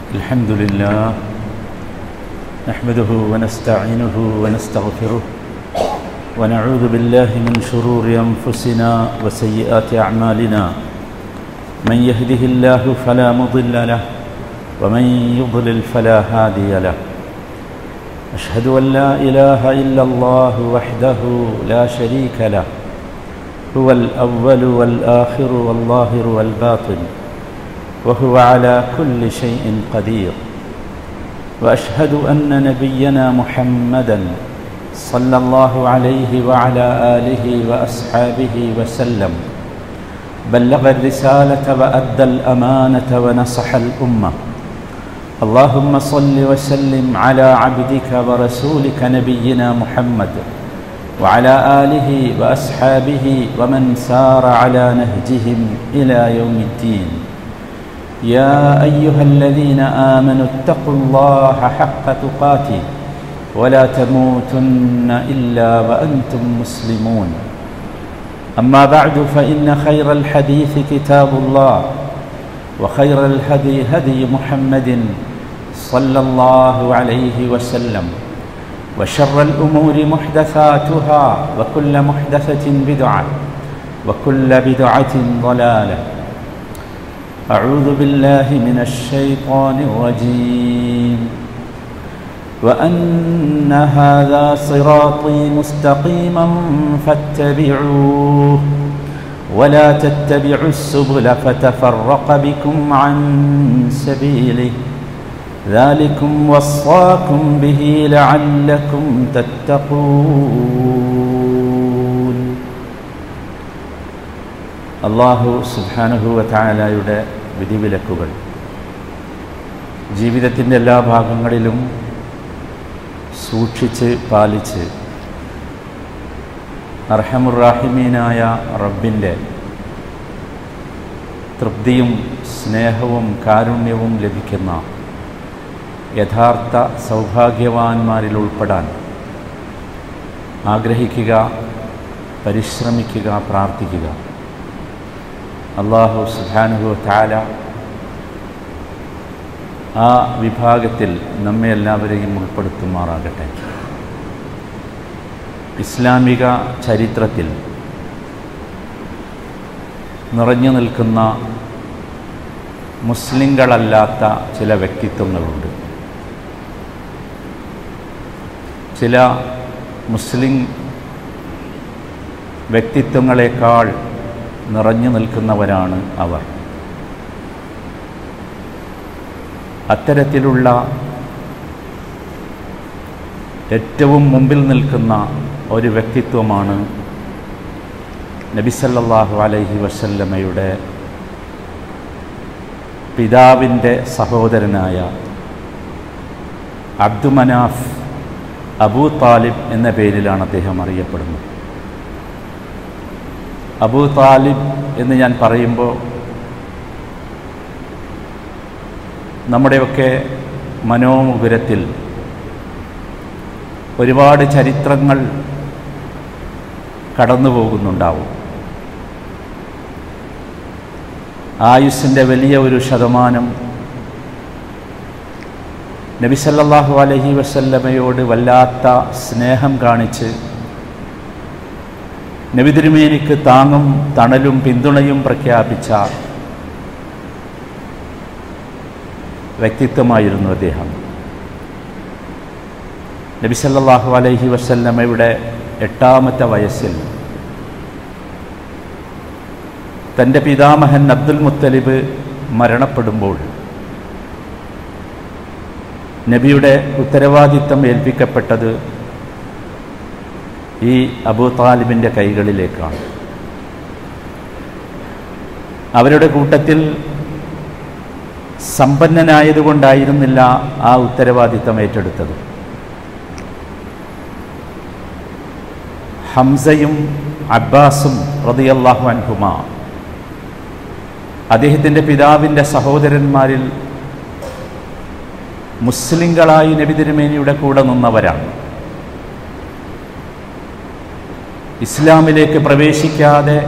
الحمد لله نحمده ونستعينه ونستغفره ونعوذ بالله من شرور أنفسنا وسيئات أعمالنا من يهده الله فلا مضل له ومن يضلل فلا هادي له أشهد أن لا إله إلا الله وحده لا شريك له هو الأول والآخر والظاهر والباطن وهو على كل شيء قدير واشهد ان نبينا محمدا صلى الله عليه وعلى اله واصحابه وسلم بلغ الرساله وادى الامانه ونصح الامه اللهم صل وسلم على عبدك ورسولك نبينا محمد وعلى اله واصحابه ومن سار على نهجهم الى يوم الدين يا أيها الذين آمنوا اتقوا الله حق تقاته ولا تموتن إلا وأنتم مسلمون أما بعد فإن خير الحديث كتاب الله وخير الهدي هدي محمد صلى الله عليه وسلم وشر الأمور محدثاتها وكل محدثة بدعة وكل بدعة ضلالة أعوذ بالله من الشيطان الرجيم وأن هذا صراطي مستقيما فاتبعوه ولا تتبعوا السبل فتفرق بكم عن سبيله ذلكم وصاكم به لعلكم تتقون അള്ളാഹു സുബാനുഹുവ തായാലയുടെ വിധിവിലക്കുകൾ ജീവിതത്തിൻ്റെ എല്ലാ ഭാഗങ്ങളിലും സൂക്ഷിച്ച് പാലിച്ച് അർഹമുറാഹിമീനായ റബ്ബിൻ്റെ തൃപ്തിയും സ്നേഹവും കാരുണ്യവും ലഭിക്കുന്ന യഥാർത്ഥ സൗഭാഗ്യവാന്മാരിൽ ഉൾപ്പെടാൻ ആഗ്രഹിക്കുക പരിശ്രമിക്കുക പ്രാർത്ഥിക്കുക അള്ളാഹു സുബാനുഹു താല ആ വിഭാഗത്തിൽ നമ്മെ എല്ലാവരെയും ഉൾപ്പെടുത്തുമാറാകട്ടെ ഇസ്ലാമിക ചരിത്രത്തിൽ നിറഞ്ഞു നിൽക്കുന്ന മുസ്ലിങ്ങളല്ലാത്ത ചില വ്യക്തിത്വങ്ങളുണ്ട് ചില മുസ്ലിം വ്യക്തിത്വങ്ങളെക്കാൾ നിറഞ്ഞു നിൽക്കുന്നവരാണ് അവർ അത്തരത്തിലുള്ള ഏറ്റവും മുമ്പിൽ നിൽക്കുന്ന ഒരു വ്യക്തിത്വമാണ് നബിസല്ലാഹു അലൈഹി വസല്ലമയുടെ പിതാവിൻ്റെ സഹോദരനായ അബ്ദുമനാഫ് അബൂ താലിബ് എന്ന പേരിലാണ് അദ്ദേഹം അറിയപ്പെടുന്നത് അബൂ താലിബ് എന്ന് ഞാൻ പറയുമ്പോൾ നമ്മുടെയൊക്കെ മനോമുകുരത്തിൽ ഒരുപാട് ചരിത്രങ്ങൾ കടന്നു പോകുന്നുണ്ടാവും ആയുസ്സിൻ്റെ വലിയ ഒരു ശതമാനം നബിസല്ലാഹു അലഹി വസല്ലമയോട് വല്ലാത്ത സ്നേഹം കാണിച്ച് നബിതിരുമേനിക്ക് താങ്ങും തണലും പിന്തുണയും പ്രഖ്യാപിച്ച വ്യക്തിത്വമായിരുന്നു അദ്ദേഹം നബിസല്ലാഹു അലൈഹി വസല്ലമയുടെ എട്ടാമത്തെ വയസ്സിൽ തൻ്റെ പിതാമഹൻ അബ്ദുൽ മുത്തലിബ് മരണപ്പെടുമ്പോൾ നബിയുടെ ഉത്തരവാദിത്തം ഏൽപ്പിക്കപ്പെട്ടത് ഈ അബൂ താലിബിൻ്റെ കൈകളിലേക്കാണ് അവരുടെ കൂട്ടത്തിൽ സമ്പന്നനായതുകൊണ്ടായിരുന്നില്ല ആ ഉത്തരവാദിത്തം ഏറ്റെടുത്തത് ഹംസയും അബ്ബാസും റതിയല്ലാഹു അൻഹുമ അദ്ദേഹത്തിൻ്റെ പിതാവിൻ്റെ സഹോദരന്മാരിൽ മുസ്ലിങ്ങളായി നബി തിരുമേനിയുടെ കൂടെ നിന്നവരാണ് ഇസ്ലാമിലേക്ക് പ്രവേശിക്കാതെ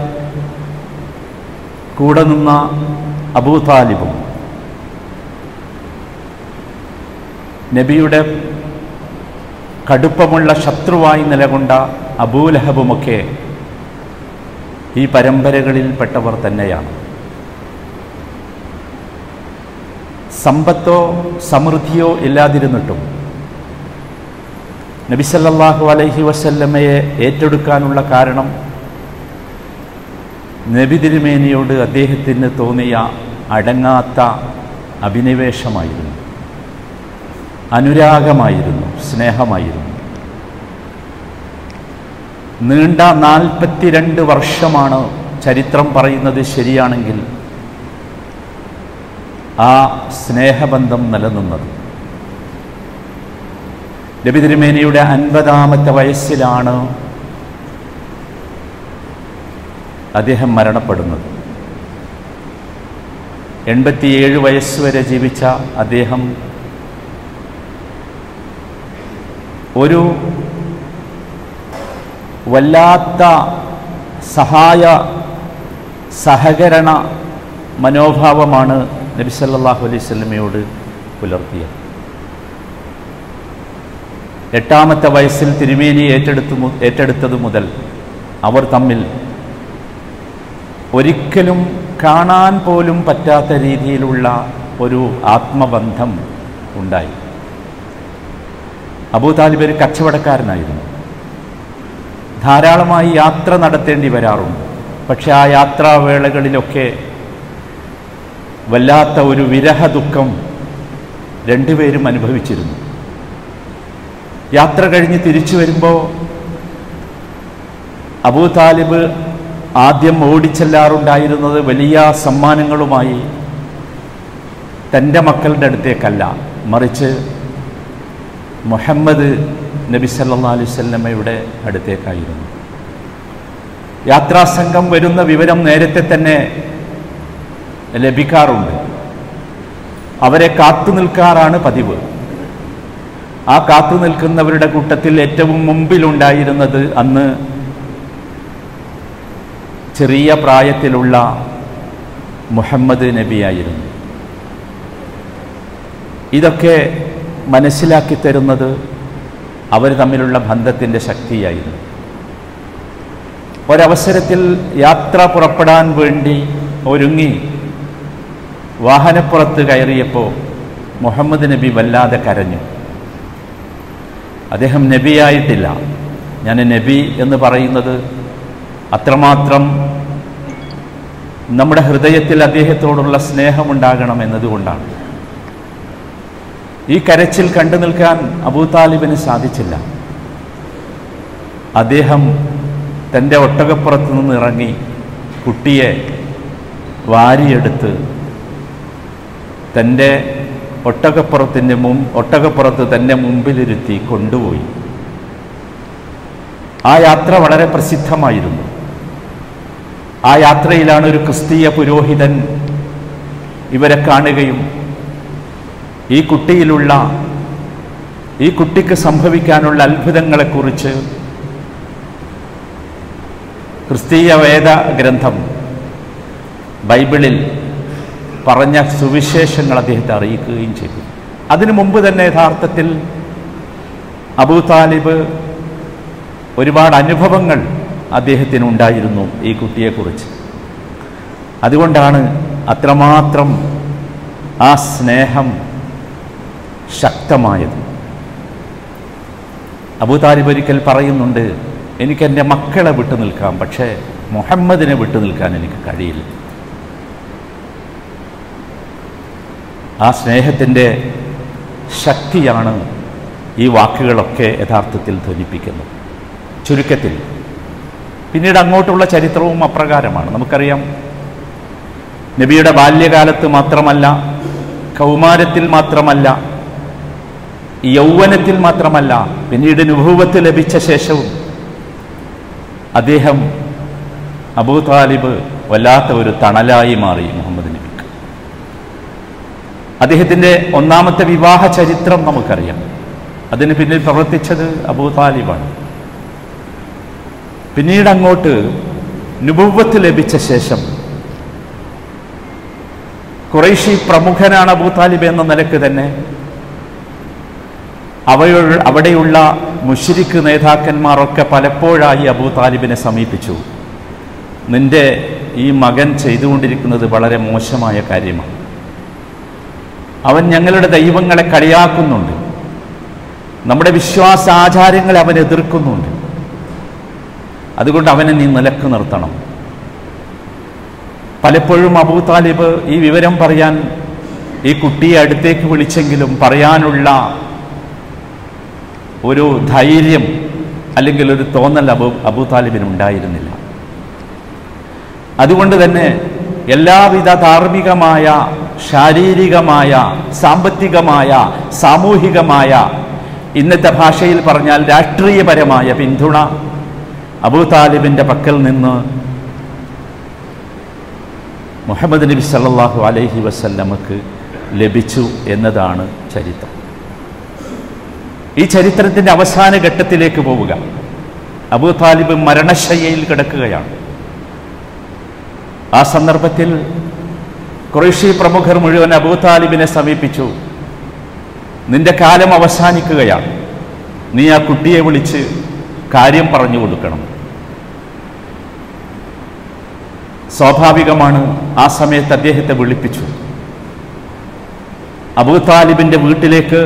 കൂടെ നിന്ന അബൂ താലിബും നബിയുടെ കടുപ്പമുള്ള ശത്രുവായി നിലകൊണ്ട അബൂലഹബുമൊക്കെ ഈ പരമ്പരകളിൽപ്പെട്ടവർ തന്നെയാണ് സമ്പത്തോ സമൃദ്ധിയോ ഇല്ലാതിരുന്നിട്ടും നബിസല്ലാഹു അലൈഹി വസല്ലമ്മയെ ഏറ്റെടുക്കാനുള്ള കാരണം നബി തിരുമേനിയോട് അദ്ദേഹത്തിന് തോന്നിയ അടങ്ങാത്ത അഭിനിവേശമായിരുന്നു അനുരാഗമായിരുന്നു സ്നേഹമായിരുന്നു നീണ്ട നാൽപ്പത്തിരണ്ട് വർഷമാണ് ചരിത്രം പറയുന്നത് ശരിയാണെങ്കിൽ ആ സ്നേഹബന്ധം നിലനിന്നത് നബി തിരുമേനിയുടെ അൻപതാമത്തെ വയസ്സിലാണ് അദ്ദേഹം മരണപ്പെടുന്നത് എൺപത്തിയേഴ് വയസ്സ് വരെ ജീവിച്ച അദ്ദേഹം ഒരു വല്ലാത്ത സഹായ സഹകരണ മനോഭാവമാണ് നബി സല്ലല്ലാഹു അലൈഹി സ്വലമയോട് പുലർത്തിയത് എട്ടാമത്തെ വയസ്സിൽ തിരുമേനി ഏറ്റെടുത്തു മു- ഏറ്റെടുത്തത് മുതൽ അവർ തമ്മിൽ ഒരിക്കലും കാണാൻ പോലും പറ്റാത്ത രീതിയിലുള്ള ഒരു ആത്മബന്ധം ഉണ്ടായി അബൂ താലിബ് ഒരു കച്ചവടക്കാരനായിരുന്നു ധാരാളമായി യാത്ര നടത്തേണ്ടി വരാറുണ്ട് പക്ഷെ ആ യാത്രാവേളകളിലൊക്കെ വല്ലാത്ത ഒരു വിരഹ ദുഃഖം രണ്ടുപേരും അനുഭവിച്ചിരുന്നു യാത്ര കഴിഞ്ഞ് തിരിച്ചു വരുമ്പോൾ അബൂ താലിബ് ആദ്യം ഓടിച്ചെല്ലാറുണ്ടായിരുന്നത് വലിയ സമ്മാനങ്ങളുമായി തൻ്റെ മക്കളുടെ അടുത്തേക്കല്ല മറിച്ച് മുഹമ്മദ് നബി സല്ലാ അലൈഹി സ്വല്ലമ്മയുടെ അടുത്തേക്കായിരുന്നു യാത്രാസംഘം വരുന്ന വിവരം നേരത്തെ തന്നെ ലഭിക്കാറുണ്ട് അവരെ കാത്തു നിൽക്കാറാണ് പതിവ് ആ കാത്തു നിൽക്കുന്നവരുടെ കൂട്ടത്തിൽ ഏറ്റവും മുമ്പിലുണ്ടായിരുന്നത് അന്ന് ചെറിയ പ്രായത്തിലുള്ള മുഹമ്മദ് നബിയായിരുന്നു ഇതൊക്കെ മനസ്സിലാക്കി തരുന്നത് അവർ തമ്മിലുള്ള ബന്ധത്തിൻ്റെ ശക്തിയായിരുന്നു ഒരവസരത്തിൽ യാത്ര പുറപ്പെടാൻ വേണ്ടി ഒരുങ്ങി വാഹനപ്പുറത്ത് കയറിയപ്പോൾ മുഹമ്മദ് നബി വല്ലാതെ കരഞ്ഞു അദ്ദേഹം നബിയായിട്ടില്ല ഞാൻ നബി എന്ന് പറയുന്നത് അത്രമാത്രം നമ്മുടെ ഹൃദയത്തിൽ അദ്ദേഹത്തോടുള്ള സ്നേഹമുണ്ടാകണം എന്നതുകൊണ്ടാണ് ഈ കരച്ചിൽ കണ്ടു നിൽക്കാൻ അബൂ താലിബിന് സാധിച്ചില്ല അദ്ദേഹം തൻ്റെ ഒട്ടകപ്പുറത്ത് നിന്ന് ഇറങ്ങി കുട്ടിയെ വാരിയെടുത്ത് തൻ്റെ ഒട്ടകപ്പുറത്തിൻ്റെ മും ഒട്ടകപ്പുറത്ത് തൻ്റെ മുമ്പിലിരുത്തി കൊണ്ടുപോയി ആ യാത്ര വളരെ പ്രസിദ്ധമായിരുന്നു ആ യാത്രയിലാണ് ഒരു ക്രിസ്തീയ പുരോഹിതൻ ഇവരെ കാണുകയും ഈ കുട്ടിയിലുള്ള ഈ കുട്ടിക്ക് സംഭവിക്കാനുള്ള അത്ഭുതങ്ങളെക്കുറിച്ച് ക്രിസ്തീയ വേദ ഗ്രന്ഥം ബൈബിളിൽ പറഞ്ഞ സുവിശേഷങ്ങൾ അദ്ദേഹത്തെ അറിയിക്കുകയും ചെയ്തു അതിനു മുമ്പ് തന്നെ യഥാർത്ഥത്തിൽ അബൂ താലിബ് ഒരുപാട് അനുഭവങ്ങൾ അദ്ദേഹത്തിനുണ്ടായിരുന്നു ഈ കുട്ടിയെക്കുറിച്ച് അതുകൊണ്ടാണ് അത്രമാത്രം ആ സ്നേഹം ശക്തമായത് അബൂ താലിബ് ഒരിക്കൽ പറയുന്നുണ്ട് എനിക്ക് എൻ്റെ മക്കളെ വിട്ടു നിൽക്കാം പക്ഷേ മുഹമ്മദിനെ വിട്ടു നിൽക്കാൻ എനിക്ക് കഴിയില്ല ആ സ്നേഹത്തിൻ്റെ ശക്തിയാണ് ഈ വാക്കുകളൊക്കെ യഥാർത്ഥത്തിൽ ധ്വനിപ്പിക്കുന്നത് ചുരുക്കത്തിൽ പിന്നീട് അങ്ങോട്ടുള്ള ചരിത്രവും അപ്രകാരമാണ് നമുക്കറിയാം നബിയുടെ ബാല്യകാലത്ത് മാത്രമല്ല കൗമാരത്തിൽ മാത്രമല്ല യൗവനത്തിൽ മാത്രമല്ല പിന്നീട് നുഭൂവത്ത് ലഭിച്ച ശേഷവും അദ്ദേഹം അബൂ താലിബ് വല്ലാത്ത ഒരു തണലായി മാറി മുഹമ്മദ് നബിക്ക് അദ്ദേഹത്തിൻ്റെ ഒന്നാമത്തെ വിവാഹ ചരിത്രം നമുക്കറിയാം അതിന് പിന്നിൽ പ്രവർത്തിച്ചത് അബൂ താലിബാണ് പിന്നീട് അങ്ങോട്ട് നുബുവത്ത് ലഭിച്ച ശേഷം കുറേശ്ശി പ്രമുഖനാണ് അബൂ താലിബ് എന്ന നിലക്ക് തന്നെ അവയോ അവിടെയുള്ള മുഷിരിക്ക് നേതാക്കന്മാരൊക്കെ പലപ്പോഴായി അബൂ താലിബിനെ സമീപിച്ചു നിന്റെ ഈ മകൻ ചെയ്തുകൊണ്ടിരിക്കുന്നത് വളരെ മോശമായ കാര്യമാണ് അവൻ ഞങ്ങളുടെ ദൈവങ്ങളെ കളിയാക്കുന്നുണ്ട് നമ്മുടെ വിശ്വാസ ആചാരങ്ങളെ അവൻ എതിർക്കുന്നുണ്ട് അതുകൊണ്ട് അവനെ നീ നിലക്ക് നിർത്തണം പലപ്പോഴും അബൂ താലിബ് ഈ വിവരം പറയാൻ ഈ കുട്ടിയെ അടുത്തേക്ക് വിളിച്ചെങ്കിലും പറയാനുള്ള ഒരു ധൈര്യം അല്ലെങ്കിൽ ഒരു തോന്നൽ അബൂ അബൂ താലിബിന് ഉണ്ടായിരുന്നില്ല അതുകൊണ്ട് തന്നെ എല്ലാവിധ ധാർമ്മികമായ ശാരീരികമായ സാമ്പത്തികമായ സാമൂഹികമായ ഇന്നത്തെ ഭാഷയിൽ പറഞ്ഞാൽ രാഷ്ട്രീയപരമായ പിന്തുണ അബൂ താലിബിൻ്റെ പക്കൽ നിന്ന് മുഹമ്മദ് നബി സല്ലല്ലാഹു അലൈഹി വസല്ലമക്ക് ലഭിച്ചു എന്നതാണ് ചരിത്രം ഈ ചരിത്രത്തിൻ്റെ അവസാന ഘട്ടത്തിലേക്ക് പോവുക അബൂ താലിബ് മരണശയ്യയിൽ കിടക്കുകയാണ് ആ സന്ദർഭത്തിൽ കുറേശ്ശി പ്രമുഖർ മുഴുവൻ അബൂ താലിബിനെ സമീപിച്ചു നിന്റെ കാലം അവസാനിക്കുകയാണ് നീ ആ കുട്ടിയെ വിളിച്ച് കാര്യം പറഞ്ഞു കൊടുക്കണം സ്വാഭാവികമാണ് ആ സമയത്ത് അദ്ദേഹത്തെ വിളിപ്പിച്ചു അബൂ താലിബിൻ്റെ വീട്ടിലേക്ക്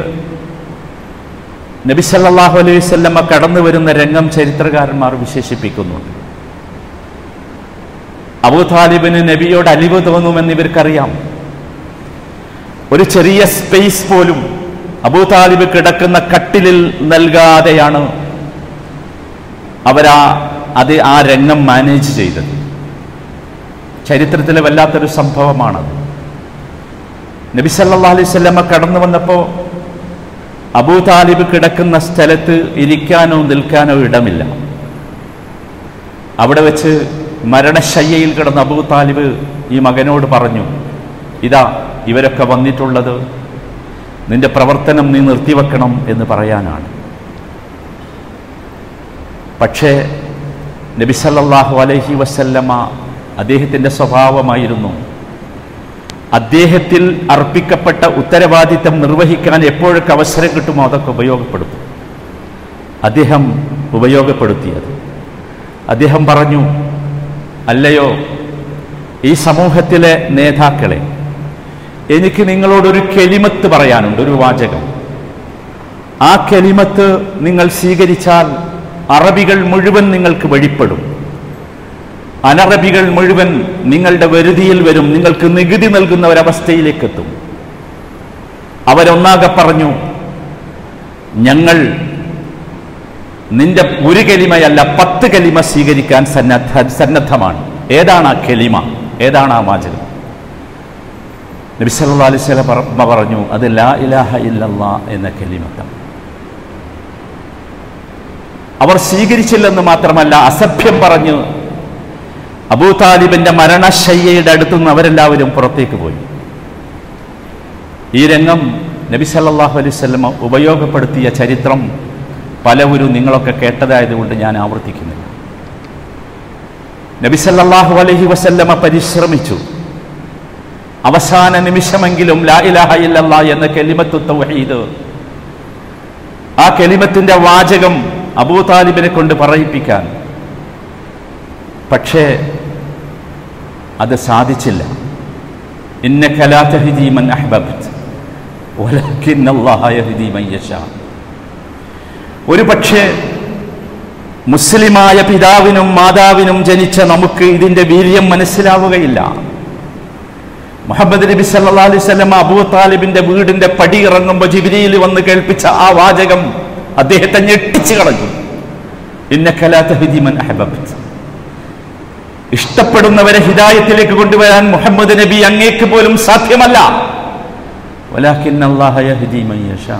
നബി സല്ലല്ലാഹു അലൈഹി വസല്ലമ കടന്നു വരുന്ന രംഗം ചരിത്രകാരന്മാർ വിശേഷിപ്പിക്കുന്നുണ്ട് അബൂ താലിബിന് നബിയോട് അലിവ് തോന്നുമെന്ന് ഇവർക്കറിയാം ഒരു ചെറിയ സ്പേസ് പോലും അബൂ താലിബ് കിടക്കുന്ന കട്ടിലിൽ നൽകാതെയാണ് അവരാ അത് ആ രംഗം മാനേജ് ചെയ്തത് ചരിത്രത്തിലെ വല്ലാത്തൊരു സംഭവമാണത് നബി സല്ലല്ലാഹു അലൈഹി വസല്ലമ കടന്നു വന്നപ്പോൾ അബൂ താലിബ് കിടക്കുന്ന സ്ഥലത്ത് ഇരിക്കാനോ നിൽക്കാനോ ഇടമില്ല അവിടെ വെച്ച് മരണശയ്യയിൽ കിടന്ന അബൂ താലിബ് ഈ മകനോട് പറഞ്ഞു ഇതാ ഇവരൊക്കെ വന്നിട്ടുള്ളത് നിന്റെ പ്രവർത്തനം നീ നിർത്തിവെക്കണം എന്ന് പറയാനാണ് പക്ഷേ നബി സല്ലല്ലാഹു അലൈഹി വസല്ലമ അദ്ദേഹത്തിൻ്റെ സ്വഭാവമായിരുന്നു അദ്ദേഹത്തിൽ അർപ്പിക്കപ്പെട്ട ഉത്തരവാദിത്തം നിർവഹിക്കാൻ എപ്പോഴൊക്കെ അവസരം കിട്ടുമോ അതൊക്കെ ഉപയോഗപ്പെടുത്തും അദ്ദേഹം ഉപയോഗപ്പെടുത്തിയത് അദ്ദേഹം പറഞ്ഞു അല്ലയോ ഈ സമൂഹത്തിലെ നേതാക്കളെ എനിക്ക് നിങ്ങളോടൊരു കെലിമത്ത് പറയാനുണ്ട് ഒരു വാചകം ആ കെലിമത്ത് നിങ്ങൾ സ്വീകരിച്ചാൽ അറബികൾ മുഴുവൻ നിങ്ങൾക്ക് വഴിപ്പെടും അനറബികൾ മുഴുവൻ നിങ്ങളുടെ വരുതിയിൽ വരും നിങ്ങൾക്ക് നികുതി നൽകുന്ന ഒരവസ്ഥയിലേക്ക് എത്തും അവരൊന്നാകെ പറഞ്ഞു ഞങ്ങൾ നിന്റെ ഒരു കലിമയല്ല പത്ത് കലിമ സ്വീകരിക്കാൻ സന്നദ്ധ സന്നദ്ധമാണ് ഏതാണ് ആ കലിമ ഏതാണ് ആ വാചകം നബി സല്ലല്ലാഹു അലൈഹി വസല്ലം പറ- പറഞ്ഞു അത് ലാ ഇലാഹ ഇല്ലല്ലാ എന്ന കലിമത്താണ് അവർ സ്വീകരിച്ചില്ലെന്ന് മാത്രമല്ല അസഭ്യം പറഞ്ഞു അബൂ താലിബിന്റെ മരണശയ്യയുടെ അടുത്തു നിന്ന് അവരെല്ലാവരും പുറത്തേക്ക് പോയി ഈ രംഗം നബി സല്ലല്ലാഹു അലൈഹി വസല്ലമ ഉപയോഗപ്പെടുത്തിയ ചരിത്രം പലവരും നിങ്ങളൊക്കെ കേട്ടതായതുകൊണ്ട് ഞാൻ ആവർത്തിക്കുന്നില്ല നബി സല്ലല്ലാഹു അലൈഹി വസല്ലമ പരിശ്രമിച്ചു അവസാന നിമിഷമെങ്കിലും ലാ ഇലാഹ ഇല്ലല്ലാ എന്ന കെലിമത്തു തൗഹീദ് ആ കെലിമത്തിന്റെ വാചകം അബൂ താലിബിനെ കൊണ്ട് പറയിപ്പിക്കാൻ പക്ഷേ അത് സാധിച്ചില്ല ഇന്ന കലാതഹിദീമൻ അഹ്ബബ്ത് വലക്കിൻ അല്ലാഹ യഹ്ദി മൻ യശാ ഒരു പക്ഷേ മുസ്ലിമായ പിതാവിനും മാതാവിനും ജനിച്ച നമുക്ക് ഇതിന്റെ വീര്യം മനസ്സിലാവുകയില്ല മുഹമ്മദ് നബി സല്ലല്ലാഹു അലൈഹി വസല്ലം അബൂ താലിബിന്റെ വീടിന്റെ പടി ഇറങ്ങുമ്പോൾ ജിബ്രീൽ വന്ന് കേൾപ്പിച്ച ആ വാചകം അദ്ദേഹത്തെ ഞെട്ടിച്ചു കളഞ്ഞു ഇന്നക ലാ തഹ്ദി മൻ അഹ്ബബ്ത് ഇഷ്ടപ്പെടുന്നവരെ ഹിദായത്തിലേക്ക് കൊണ്ടുവരാൻ മുഹമ്മദ് നബി അങ്ങേക്ക് പോലും സാധ്യമല്ല വലാകിൻ അല്ലാഹ യഹ്ദി മൻ യശാ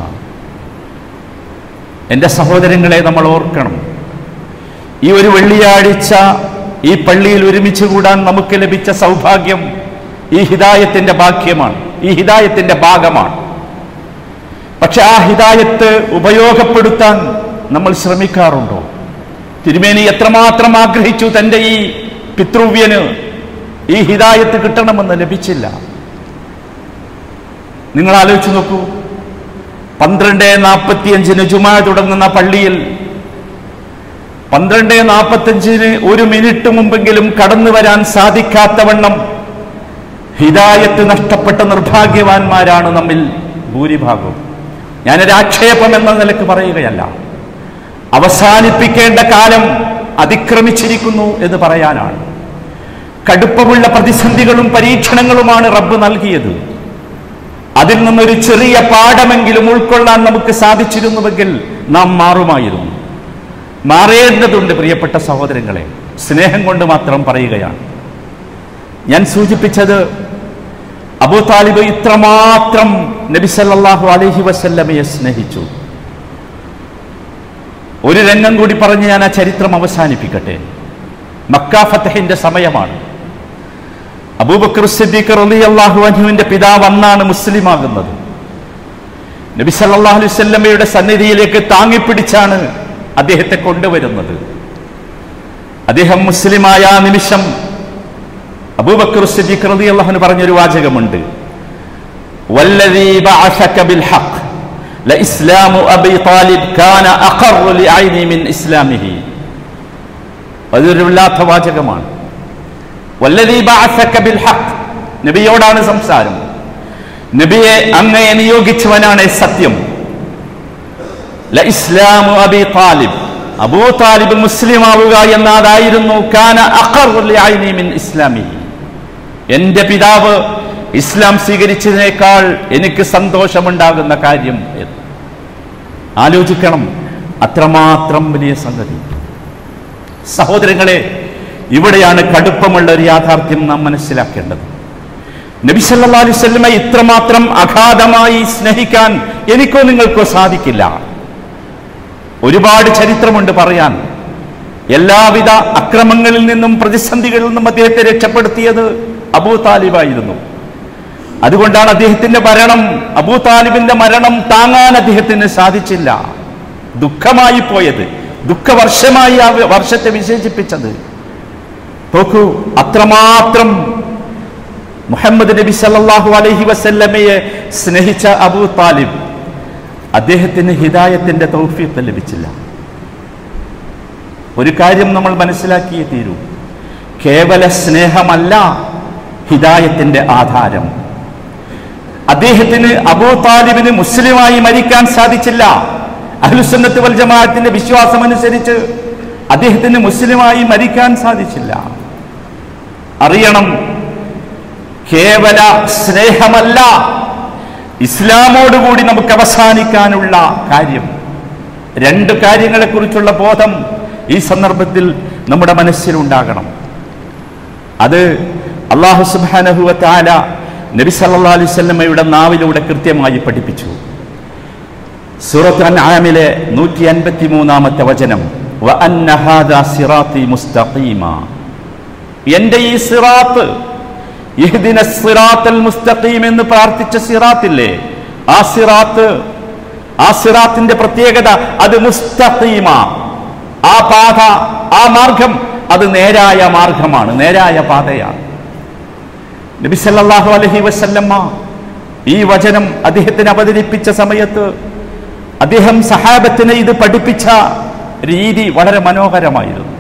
എൻ്റെ സഹോദരങ്ങളെ നമ്മൾ ഓർക്കണം ഈ ഒരു വെള്ളിയാഴ്ച ഈ പള്ളിയിൽ ഒരുമിച്ച് കൂടാൻ നമുക്ക് ലഭിച്ച സൗഭാഗ്യം ഈ ഹിദായത്തിന്റെ ഭാഗ്യമാണ് ഈ ഹിദായത്തിന്റെ ഭാഗമാണ് പക്ഷെ ആ ഹിദായത്ത് ഉപയോഗപ്പെടുത്താൻ നമ്മൾ ശ്രമിക്കാറുണ്ടോ തിരുമേനി എത്രമാത്രം ആഗ്രഹിച്ചു തൻ്റെ ഈ പിതൃവ്യന് ഈ ഹിദായത്ത് കിട്ടണമെന്ന് ലഭിച്ചില്ല നിങ്ങൾ ആലോചിച്ച് നോക്കൂ പന്ത്രണ്ട് നാൽപ്പത്തിയഞ്ചിന് ജുമാ തുടങ്ങുന്ന പള്ളിയിൽ പന്ത്രണ്ട് നാൽപ്പത്തഞ്ചിന് ഒരു മിനിറ്റ് മുമ്പെങ്കിലും കടന്നു വരാൻ സാധിക്കാത്തവണ്ണം ഹിദായത്ത് നഷ്ടപ്പെട്ട നിർഭാഗ്യവാന്മാരാണ് നമ്മിൽ ഭൂരിഭാഗവും ഞാനൊരു ആക്ഷേപം എന്ന നിലക്ക് പറയുകയല്ല അവസാനിപ്പിക്കേണ്ട കാലം അതിക്രമിച്ചിരിക്കുന്നു എന്ന് പറയാനാണ് കടുപ്പമുള്ള പ്രതിസന്ധികളും പരീക്ഷണങ്ങളുമാണ് റബ്ബ് നൽകിയത് അതിൽ നിന്നൊരു ചെറിയ പാഠമെങ്കിലും ഉൾക്കൊള്ളാൻ നമുക്ക് സാധിച്ചിരുന്നുവെങ്കിൽ നാം മാറുമായിരുന്നു മാറേണ്ടതുണ്ട് പ്രിയപ്പെട്ട സഹോദരങ്ങളെ സ്നേഹം കൊണ്ട് മാത്രം പറയുകയാണ് ഞാൻ സൂചിപ്പിച്ചത് അബൂ താലിബ് ഇത്രമാത്രം നബി സല്ലല്ലാഹു അലൈഹി വസല്ലമയെ സ്നേഹിച്ചു ഒരു രംഗം കൂടി പറഞ്ഞ് ഞാൻ ആ ചരിത്രം അവസാനിപ്പിക്കട്ടെ മക്ക ഫത്തഹിന്റെ സമയമാണ് അബൂബക്കർ സിദ്ദീഖ് റളിയല്ലാഹു അൻഹുവിന്റെ പിതാവ് അന്നാണ് മുസ്ലിമാകുന്നത് നബി സല്ലല്ലാഹു അലൈഹി വസല്ലമയുടെ സന്നിധിയിലേക്ക് താങ്ങിപ്പിടിച്ചാണ് അദ്ദേഹത്തെ കൊണ്ടുവരുന്നത് അദ്ദേഹം മുസ്ലിമായ ആ നിമിഷം അബൂബക്കർ സിദ്ദീഖ് റളിയല്ലാഹു അൻഹു പറഞ്ഞൊരു വാചകമുണ്ട് വല്ലദീ ബഅസക ബിൽ ഹഖ് ലഇസ്ലാമു അബി താലിബ് കാന അഖറു ലിഐനി മിൻ ഇസ്ലാമിഹി അതൊരു വല്ലാത്ത വാചകമാണ് വല്ലദീ ബഅസക ബിൽ ഹഖ് നബിയോടാണ് സംസാരം നബിയെ അങ്ങയെ നിയോഗിച്ചവനാണ് സത്യം ലഇസ്ലാമു അബി താലിബ് അബൂ താലിബ് മുസ്ലിം ആവുക എന്നതായിരുന്നു കാന അഖറു ലിഐനി മിൻ ഇസ്ലാമിഹി എന്റെ പിതാവ് ഇസ്ലാം സ്വീകരിച്ചതിനേക്കാൾ എനിക്ക് സന്തോഷമുണ്ടാകുന്ന കാര്യം എന്ന് ആലോചിക്കണം അത്രമാത്രം വലിയ സംഗതി സഹോദരങ്ങളെ ഇവിടെയാണ് കടുപ്പമുള്ള ഒരു യാഥാർത്ഥ്യം നാം മനസ്സിലാക്കേണ്ടത് നബി സല്ലല്ലാഹു അലൈഹി വസല്ലമ ഇത്രമാത്രം അഗാധമായി സ്നേഹിക്കാൻ എനിക്കോ നിങ്ങൾക്കോ സാധിക്കില്ല ഒരുപാട് ചരിത്രമുണ്ട് പറയാൻ എല്ലാവിധ അക്രമങ്ങളിൽ നിന്നും പ്രതിസന്ധികളിൽ നിന്നും അദ്ദേഹത്തെ രക്ഷപ്പെടുത്തിയത് അബൂ താലിബായിരുന്നു അതുകൊണ്ടാണ് അദ്ദേഹത്തിന്റെ മരണം അബൂ താലിബിന്റെ മരണം താങ്ങാൻ അദ്ദേഹത്തിന് സാധിച്ചില്ല ദുഃഖമായി പോയത് ദുഃഖവർഷമായി ആ വർഷത്തെ വിശേഷിപ്പിച്ചത് നോക്കൂ അത്രമാത്രം മുഹമ്മദ് നബി സല്ലല്ലാഹു അലൈഹി വസല്ലമയെ സ്നേഹിച്ച അബൂ താലിബ് അദ്ദേഹത്തിന് ഹിദായത്തിന്റെ തൗഫീഖ് ലഭിച്ചില്ല ഒരു കാര്യം നമ്മൾ മനസ്സിലാക്കിയേ തീരൂ കേവല സ്നേഹമല്ല ഹിദായത്തിന്റെ ആധാരം അദ്ദേഹത്തിന് അബൂ താലിബിന് മുസ്ലിമായി മരിക്കാൻ സാധിച്ചില്ല അഹ്ലുസുന്നത്ത് വൽ ജമാഅത്തിന്റെ വിശ്വാസമനുസരിച്ച് അദ്ദേഹത്തിന് മുസ്ലിമായി മരിക്കാൻ സാധിച്ചില്ല അറിയണം കേവല സ്നേഹമല്ല ഇസ്ലാമോടുകൂടി നമുക്ക് അവസാനിക്കാനുള്ള കാര്യം രണ്ട് കാര്യങ്ങളെക്കുറിച്ചുള്ള ബോധം ഈ സന്ദർഭത്തിൽ നമ്മുടെ മനസ്സിലുണ്ടാകണം അത് അള്ളാഹു സുബാനഹുവ താല നബി സല്ലാ അലൈഹി സ്വല്ലമ്മയുടെ നാവിലൂടെ കൃത്യമായി പഠിപ്പിച്ചു സൂറത്ത് അൻആമിലെ നൂറ്റി അൻപത്തി മൂന്നാമത്തെ വചനം "വ അന്ന ഹാദാ സിറാത്തി മുസ്തഖീമ." എന്റെ ഈ സിറാത്ത് ഇഹ്ദിന സിറാത്തൽ മുസ്തഖീം എന്ന് പ്രാർത്ഥിച്ച സിറാത്തില്ലേ ആ സിറാത്ത് ആ സിറാത്തിന്റെ പ്രത്യേകത അത് മുസ്തഖീമ ആ പാത ആ മാർഗം അത് നേരായ മാർഗമാണ് നേരായ പാതയാണ് നബി സല്ലല്ലാഹു അലൈഹി വസല്ലമ്മ ഈ വചനം അദ്ദേഹത്തിന് അവതരിപ്പിച്ച സമയത്ത് അദ്ദേഹം സഹാബത്തിനെ ഇത് പഠിപ്പിച്ച രീതി വളരെ മനോഹരമായിരുന്നു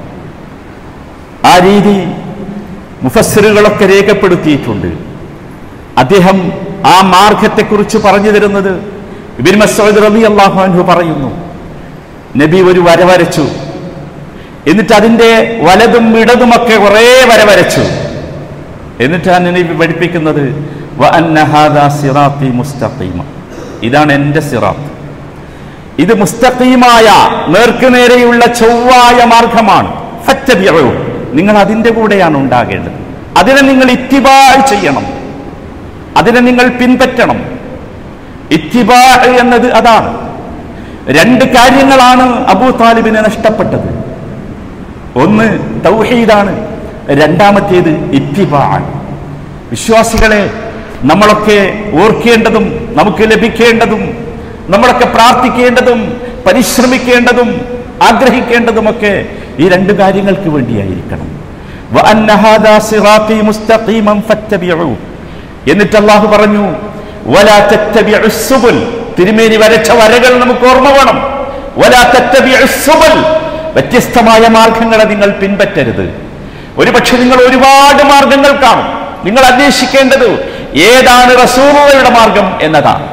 ആ രീതി മുഫസ്സിറുകളൊക്കെ രേഖപ്പെടുത്തിയിട്ടുണ്ട് അദ്ദേഹം ആ മാർഗത്തെക്കുറിച്ച് പറഞ്ഞു തരുന്നത് ഇബിൻ മസൂദ് റബി അള്ളാഹു അൻഹു പറയുന്നു നബി ഒരു വര വരച്ചു എന്നിട്ട് അതിന്റെ വലതും ഇടതുമൊക്കെ കുറേ വര വരച്ചു എന്നിട്ടാണ് നബി പഠിപ്പിക്കുന്നത് "വ അന്ന ഹാദാ സിറാത്തി മുസ്തഖീമ." ഇതാണ് എൻ്റെ സിറാത്ത് ഇത് മുസ്തഖീമായ നേർക്കുനേരെയുള്ള ചൊവ്വായ മാർഗമാണ് ഫറ്റബിഉ. നിങ്ങൾ അതിൻ്റെ കൂടെയാണ് ഉണ്ടാകേണ്ടത് അതിനെ നിങ്ങൾ ഇത്തിബാ ചെയ്യണം അതിനെ നിങ്ങൾ പിൻപറ്റണം ഇത്തിബാ എന്നത് അതാണ് രണ്ട് കാര്യങ്ങളാണ് അബൂ താലിബിന് നഷ്ടപ്പെട്ടത് ഒന്ന് തൗഹീദാണ് രണ്ടാമത്തേത് ഇത്തിബാണ് വിശ്വാസികളെ നമ്മളൊക്കെ ഓർക്കേണ്ടതും നമുക്ക് ലഭിക്കേണ്ടതും നമ്മളൊക്കെ പ്രാർത്ഥിക്കേണ്ടതും പരിശ്രമിക്കേണ്ടതും ആഗ്രഹിക്കേണ്ടതുമൊക്കെ ഈ രണ്ട് കാര്യങ്ങൾക്ക് വേണ്ടിയായിരിക്കണം وأن هذا صراطي مستقيما فاتبعوه എന്നിട്ട് അള്ളാഹു പറഞ്ഞു ولا تتبعوا السبل തിരുമേനി വരച്ച വരകൾ നമുക്ക് ഓർമ്മ വേണം വലാ തത്തബിഉ സുബൽ. വ്യത്യസ്തമായ മാർഗങ്ങളെ നിങ്ങൾ പിൻപറ്റരുത് ഒരുപക്ഷെ നിങ്ങൾ ഒരുപാട് മാർഗങ്ങൾ കാണും നിങ്ങൾ അന്വേഷിക്കേണ്ടത് ഏതാണ് റസൂലുള്ളയുടെ മാർഗം എന്നതാണ്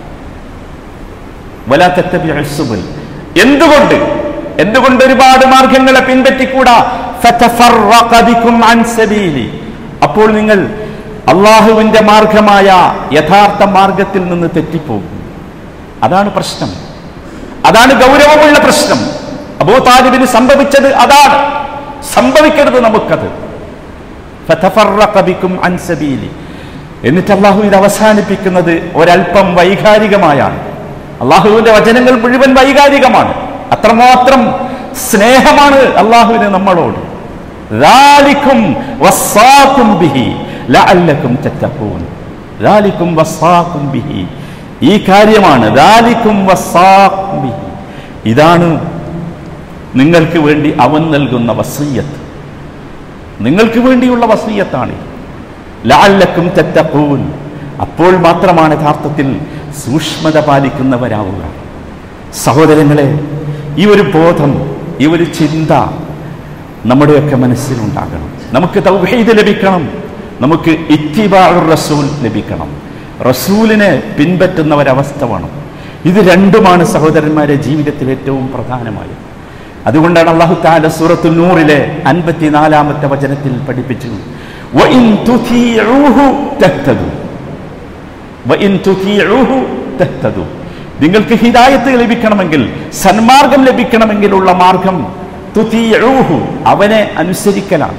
വലാ തത്തബിഉ സുബൽ. എന്തുകൊണ്ട് എന്തുകൊണ്ട് ഒരുപാട് മാർഗങ്ങളെ പിൻപറ്റിക്കൂടാ ഫതഫറഖ ബികും അൻ സബീലി. അപ്പോൾ നിങ്ങൾ അള്ളാഹുവിന്റെ മാർഗമായ യഥാർത്ഥ മാർഗത്തിൽ നിന്ന് തെറ്റിപ്പോകും അതാണ് പ്രശ്നം അതാണ് ഗൗരവമുള്ള പ്രശ്നം അബൂ താലിബിന് സംഭവിച്ചത് അതാണ് സംഭവിക്കരുത് നമുക്കത് ഫതഫറഖ ബികും അൻ സബീലി. എന്നിട്ട് അള്ളാഹു ഇത് അവസാനിപ്പിക്കുന്നത് ഒരല്പം വൈകാരികമായാണ് അള്ളാഹുവിന്റെ വചനങ്ങൾ മുഴുവൻ വൈകാരികമാണ് അത്രമാത്രം സ്നേഹമാണ് അള്ളാഹുവിന് നമ്മളോട് ذَلِكُمْ وَصَّاكُمْ بِهِ لَعَلَّكُمْ تَتَّقُونَ ذَلِكُمْ وَصَّاكُمْ بِهِ ഈ കാര്യമാണ് ذَلِكُمْ وَصَّاكُمْ بِهِ ഇതാണ് നിങ്ങൾക്ക് വേണ്ടി അവൻ നൽകുന്ന വസീയത്ത് നിങ്ങൾക്ക് വേണ്ടിയുള്ള വസീയത്താണ് ലാലക്കും തെറ്റപ്പൂൻ അപ്പോൾ മാത്രമാണ് യഥാർത്ഥത്തിൽ സൂക്ഷ്മത പാലിക്കുന്നവരാവുക സഹോദരങ്ങളെ ഈ ഒരു ബോധം ഈ ഒരു ചിന്ത നമ്മുടെയൊക്കെ മനസ്സിലുണ്ടാകണം നമുക്ക് തൗഹീദ് ലഭിക്കണം നമുക്ക് ഇത്തിബാഉർ റസൂൽ ലഭിക്കണം റസൂലിനെ പിൻപറ്റുന്ന ഒരവസ്ഥ വേണം ഇത് രണ്ടുമാണ് സഹോദരന്മാരെ ജീവിതത്തിൽ ഏറ്റവും പ്രധാനമായത് അതുകൊണ്ടാണ് അള്ളാഹു താല സൂറത്തു നൂറിലെ അൻപത്തിനാലാമത്തെ വചനത്തിൽ പഠിപ്പിച്ചു "വഇൻ തുതീഉഹു തഹ്തദു." വഇൻ തുതീഉഹു തഹ്തദു. നിങ്ങൾക്ക് ഹിദായത്ത് ലഭിക്കണമെങ്കിൽ സന്മാർഗം ലഭിക്കണമെങ്കിലുള്ള മാർഗം തുതീഉഹു അവനെ അനുസരിക്കലാണ്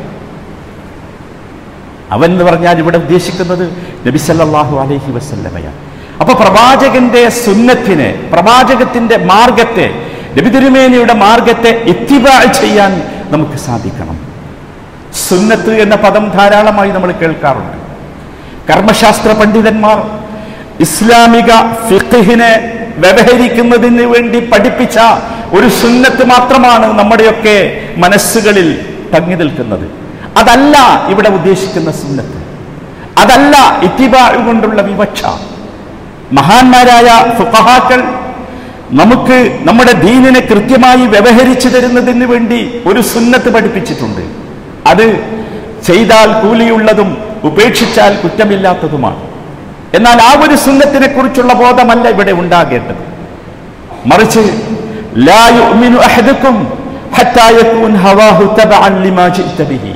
അവൻ എന്ന് പറഞ്ഞാൽ ഇവിടെ ഉദ്ദേശിക്കുന്നത് നബി സല്ലല്ലാഹു അലൈഹി വസല്ലമയാണ് അപ്പൊ പ്രവാചകന്റെ സുന്നത്തിനെ പ്രവാചകത്തിന്റെ മാർഗത്തെ നബി തിരുമേനിയുടെ മാർഗത്തെ ഇത്തിബാ ചെയ്യാൻ നമുക്ക് സാധിക്കണം സുന്നത്ത് എന്ന പദം ധാരാളമായി നമ്മൾ കേൾക്കാറുണ്ട് കർമ്മശാസ്ത്ര പണ്ഡിതന്മാർ ഇസ്ലാമിക ഫിഖിനെ വ്യവഹരിക്കുന്നതിന് വേണ്ടി പഠിപ്പിച്ച ഒരു സുന്നത്ത് മാത്രമാണ് നമ്മുടെയൊക്കെ മനസ്സുകളിൽ തങ്ങി നിൽക്കുന്നത് അതല്ല ഇവിടെ ഉദ്ദേശിക്കുന്ന സുന്നത്ത് അതല്ല ഇത്തിബാ കൊണ്ടുള്ള വിവക്ഷ മഹാന്മാരായ ഫുഖഹാക്കൾ നമുക്ക് നമ്മുടെ ദീനിനെ കൃത്യമായി വ്യവഹരിച്ചു തരുന്നതിന് വേണ്ടി ഒരു സുന്നത്ത് പഠിപ്പിച്ചിട്ടുണ്ട് അത് ചെയ്താൽ കൂലിയുള്ളതും ഉപേക്ഷിച്ചാൽ കുറ്റമില്ലാത്തതുമാണ് എന്നാൽ ആ ഒരു സുന്നത്തിനെ കുറിച്ചുള്ള ബോധമല്ല ഇവിടെ ഉണ്ടാകേണ്ടത് മറിച്ച് ലാ യുഅ്മിനു അഹദുക്കും ഹത്താ യകൂൻ ഹവാഹു തബഅൻ ലിമാ ജിഅ്ത ബിഹി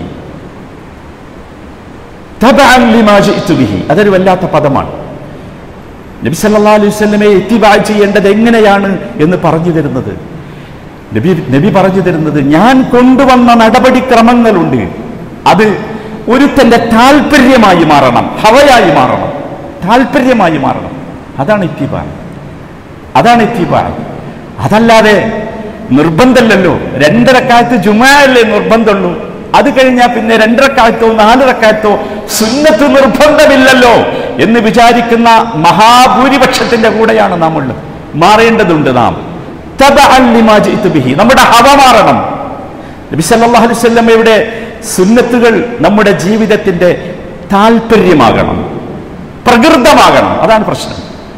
തബഅൻ ലിമാ ജിഅ്തു ബിഹി അതൊരു വല്ലാത്ത പദമാണ് നബി സല്ലല്ലാഹു അലൈഹി വസല്ലമയെ ഇത്തിബാ ചെയ്യേണ്ടത് എങ്ങനെയാണ് എന്ന് പറഞ്ഞു തരുന്നത് നബി നബി പറഞ്ഞു തരുന്നത് ഞാൻ കൊണ്ടുവന്ന നടപടിക്രമങ്ങളുണ്ട് അത് ഒരുത്തന്റെ താല്പര്യമായി മാറണം ഹവയായി മാറണം താല്പര്യമായി മാറണം അതാണ് ഇത്തിബാ അതാണ് ഇത്തിബാ അതല്ലാതെ നിർബന്ധമല്ലല്ലോ രണ്ടരക്കാലത്ത് ജുമായല്ലേ നിർബന്ധമുള്ളൂ അത് കഴിഞ്ഞാൽ പിന്നെ രണ്ടരക്കാലത്തോ നാലരക്കാലത്തോ സുന്നത്ത് നിർബന്ധമില്ലല്ലോ എന്ന് വിചാരിക്കുന്ന മഹാഭൂരിപക്ഷത്തിന്റെ കൂടെയാണ് നാം ഉള്ളത് മാറേണ്ടതുണ്ട് നാം തബഅൻ ലിമാ ജിഇതു ബിഹി. നമ്മുടെ ഹവ മാറണം നബി സല്ലല്ലാഹു അലൈഹി വസല്ലമയുടെ സുന്നത്തുകൾ നമ്മുടെ ജീവിതത്തിന്റെ താല്പര്യമാകണം പ്രകൃതമാകണം അതാണ് പ്രശ്നം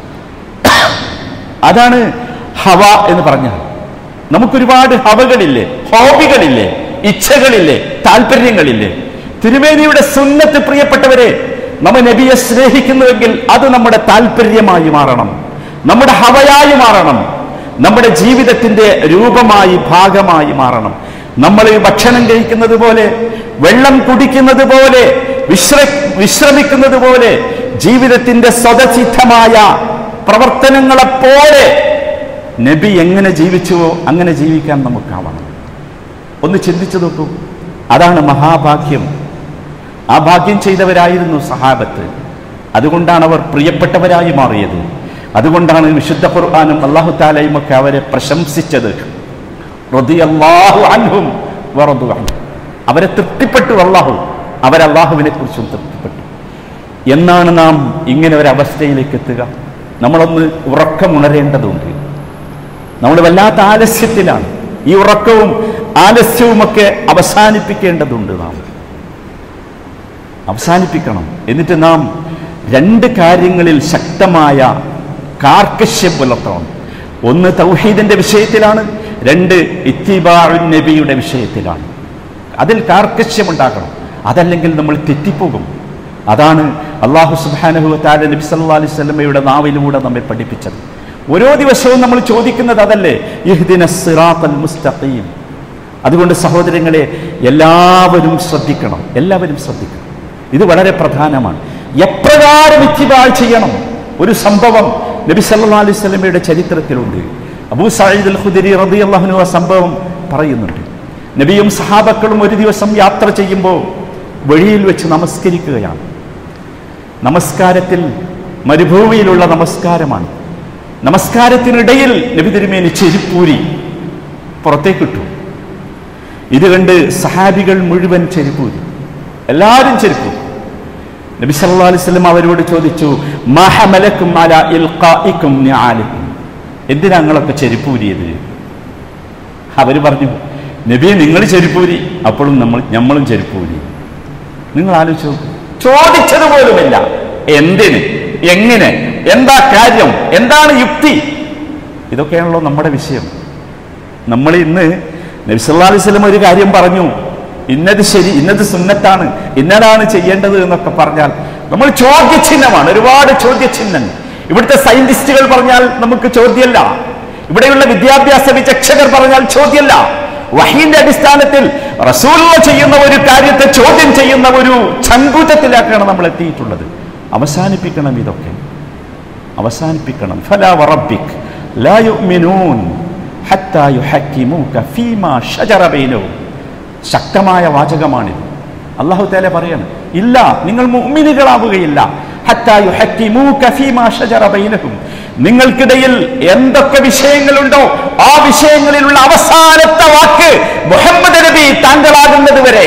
അതാണ് ഹവ എന്ന് പറഞ്ഞാൽ നമുക്കൊരുപാട് ഹവകളില്ലേ ഹോബികളില്ലേ ഇച്ഛകളില്ലേ താല്പര്യങ്ങളില്ലേ തിരുമേനിയുടെ സുന്നത്ത് പ്രിയപ്പെട്ടവരെ നമ്മ നബിയെ സ്നേഹിക്കുന്നുവെങ്കിൽ അത് നമ്മുടെ താല്പര്യമായി മാറണം നമ്മുടെ ഹവയായി മാറണം നമ്മുടെ ജീവിതത്തിന്റെ രൂപമായി ഭാഗമായി മാറണം നമ്മൾ ഈ ഭക്ഷണം കഴിക്കുന്നത് പോലെ വെള്ളം കുടിക്കുന്നത് പോലെ വിശ്ര വിശ്രമിക്കുന്നത് പോലെ ജീവിതത്തിന്റെ സ്വതസിദ്ധമായ പ്രവർത്തനങ്ങളെപ്പോലെ നബി എങ്ങനെ ജീവിച്ചുവോ അങ്ങനെ ജീവിക്കാൻ നമുക്കാവണം ഒന്ന് ചിന്തിച്ചു നോക്കൂ അതാണ് മഹാഭാഗ്യം ആ ഭാഗ്യം ചെയ്തവരായിരുന്നു സഹാബത്ത് അതുകൊണ്ടാണ് അവർ പ്രിയപ്പെട്ടവരായി മാറിയത് അതുകൊണ്ടാണ് വിശുദ്ധ ഖുർആാനും അള്ളാഹു താലയും ഒക്കെ അവരെ പ്രശംസിച്ചത് റളിയല്ലാഹു അൻഹും വറദു അൻഹു. അവരെ തൃപ്തിപ്പെട്ടു അള്ളാഹു അവരല്ലാഹുവിനെ കുറിച്ചും തൃപ്തിപ്പെട്ടു എന്നാണ് നാം ഇങ്ങനെ ഒരു അവസ്ഥയിലേക്ക് എത്തുക നമ്മളൊന്ന് ഉറക്കമുണരേണ്ടതുണ്ട് നമ്മൾ വല്ലാത്ത ആലസ്യത്തിലാണ് ഈ ഉറക്കവും ആലസ്യവുമൊക്കെ അവസാനിപ്പിക്കേണ്ടതുണ്ട് നാം അവസാനിപ്പിക്കണം എന്നിട്ട് നാം രണ്ട് കാര്യങ്ങളിൽ ശക്തമായ കാർക്കശ്യം പുലർത്തണം ഒന്ന് തൗഹീദിന്റെ വിഷയത്തിലാണ് രണ്ട് ഇത്തിബാഉ നബിയുടെ വിഷയത്തിലാണ് അതിൽ കാർക്കശ്യമുണ്ടാക്കണം അതല്ലെങ്കിൽ നമ്മൾ തെറ്റിപ്പോകും അതാണ് അള്ളാഹു സുബ്ഹാനഹു താല നബി സല്ലല്ലാഹു അലൈഹി വസല്ലമയുടെ നാവിലൂടെ നമ്മെ പഠിപ്പിച്ചത് ഓരോ ദിവസവും നമ്മൾ ചോദിക്കുന്നത് അതല്ലേ ഇഹ്ദിന സിറാത്തൽ മുസ്തഖീം അതുകൊണ്ട് സഹോദരങ്ങളെ എല്ലാവരും ശ്രദ്ധിക്കണം എല്ലാവരും ശ്രദ്ധിക്കണം ഇത് വളരെ പ്രധാനമാണ് എപ്രകാരം ഇത്തിബാൾ ചെയ്യണം ഒരു സംഭവം നബി സല്ലല്ലാഹു അലൈഹി വസല്ലമയുടെ ചരിത്രത്തിലുണ്ട് അബൂ സഈദ് അൽ ഖുദരി റളിയല്ലാഹു അൻഹു ആ സംഭവം പറയുന്നുണ്ട് നബിയും സഹാബക്കളും ഒരു ദിവസം യാത്ര ചെയ്യുമ്പോൾ വഴിയിൽ വെച്ച് നമസ്കരിക്കുകയാണ് നമസ്കാരത്തിൽ മരുഭൂമിയിലുള്ള നമസ്കാരമാണ് നമസ്കാരത്തിനിടയിൽ നബി തിരുമേനി ചെരുപ്പൂരി പുറത്തേക്കിട്ടു ഇത് കണ്ട് സഹാബികൾ മുഴുവൻ ചെരുപ്പൂരി എല്ലാവരും ചെരുപ്പൂരി നബി സല്ലല്ലാഹു അലൈഹി വസല്ലം അവരോട് ചോദിച്ചു മഹമലക്കും അല ഇൽഖാഇക്കും നിആലിക്കും എന്തിനാ നിങ്ങളൊക്കെ ചെരുപ്പൂരിയത് അവർ പറഞ്ഞു നബിയെ നിങ്ങൾ ചെരുപ്പൂരി അപ്പോഴും നമ്മൾ നമ്മളും ചെരുപ്പൂരി നിങ്ങൾ ആലോചിച്ചു നോക്കൂ. ചോദിച്ചത് പോലുമില്ല എന്തിന് എങ്ങനെ എന്താ കാര്യം എന്താണ് യുക്തി ഇതൊക്കെയാണല്ലോ നമ്മുടെ വിഷയം നമ്മൾ ഇന്ന് നബിസല്ലാ അലൈഹി സ്വലം ഒരു കാര്യം പറഞ്ഞു ഇന്നത് ശരി ഇന്നത് സുന്നത്താണ് ഇന്നതാണ് ചെയ്യേണ്ടത് എന്നൊക്കെ പറഞ്ഞാൽ നമ്മൾ ചോദ്യചിഹ്നമാണ് ഒരുപാട് ചോദ്യചിഹ്നം ഇവിടുത്തെ സയന്റിസ്റ്റുകൾ പറഞ്ഞാൽ നമുക്ക് ചോദ്യമല്ല ഇവിടെയുള്ള വിദ്യാഭ്യാസ വിചക്ഷകർ പറഞ്ഞാൽ ചോദ്യമല്ല വഹീന്റെ അടിസ്ഥാനത്തിൽ റസൂലുള്ള ചെയ്യുന്ന ഒരു കാര്യത്തെ ചോദ്യം ചെയ്യുന്ന ഒരു ചങ്കൂറ്റത്തിലാക്കാണ് നമ്മൾ എത്തിയിട്ടുള്ളത് അവസാനിപ്പിക്കണം ഇതൊക്കെ അവസാനിപ്പിക്കണം ഫലാ വറബ്ബിക് ലാ യുഅ്മിനൂൻ ഹത്താ യുഹക്കിമൂക ഫീമാ ഷജറ ബൈനഹും ശക്തമായ വാചകമാണിത് അള്ളാഹു തആല പറയാണ് ഇല്ല നിങ്ങൾ മുഅ്മിനുകളാവുകയില്ല ഹത്താ യുഹക്കിമൂക ഫീമാ ഷജറ ബൈനഹും നിങ്ങൾക്കിടയിൽ എന്തൊക്കെ വിഷയങ്ങളുണ്ടോ ആ വിഷയങ്ങളിലുള്ള അവസാനത്തെ വാക്ക് മുഹമ്മദ് നബി താങ്കളാകുന്നത് വരെ